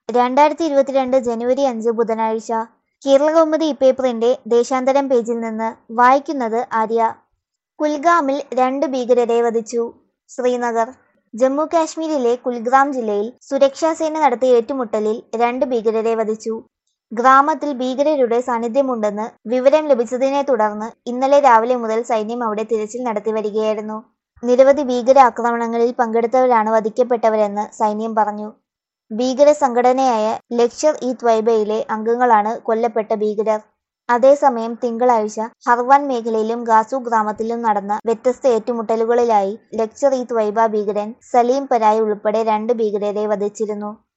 രണ്ടായിരത്തി ഇരുപത്തിരണ്ട് ജനുവരി അഞ്ച് ബുധനാഴ്ച കേരളകൗമുദി ഇപ്പേപ്പറിന്റെ ദേശാന്തരം പേജിൽ നിന്ന് വായിക്കുന്നത് ആര്യ കുൽഗാമിൽ രണ്ട് ഭീകരരെ വധിച്ചു ശ്രീനഗർ ജമ്മു കാശ്മീരിലെ കുൽഗ്രാം ജില്ലയിൽ സുരക്ഷാസേന നടത്തിയ ഏറ്റുമുട്ടലിൽ രണ്ട് ഭീകരരെ വധിച്ചു ഗ്രാമത്തിൽ ഭീകരരുടെ സാന്നിധ്യമുണ്ടെന്ന് വിവരം ലഭിച്ചതിനെ തുടർന്ന് ഇന്നലെ രാവിലെ മുതൽ സൈന്യം അവിടെ തിരച്ചിൽ നടത്തി വരികയായിരുന്നു നിരവധി ഭീകര ആക്രമണങ്ങളിൽ പങ്കെടുത്തവരാണ് വധിക്കപ്പെട്ടവരെന്ന് സൈന്യം പറഞ്ഞു ഭീകര സംഘടനയായ ലഷ്കർ ഇ ത്വയ്ബയിലെ അംഗങ്ങളാണ് കൊല്ലപ്പെട്ട ഭീകരർ അതേസമയം തിങ്കളാഴ്ച ഹർവാൻ മേഖലയിലും ഗാസു ഗ്രാമത്തിലും നടന്ന വ്യത്യസ്ത ഏറ്റുമുട്ടലുകളിലായി ലഷ്കർ ഇ ത്വയ്ബ ഭീകരൻ സലീം പരായി ഉൾപ്പെടെ രണ്ട് ഭീകരരെ വധിച്ചിരുന്നു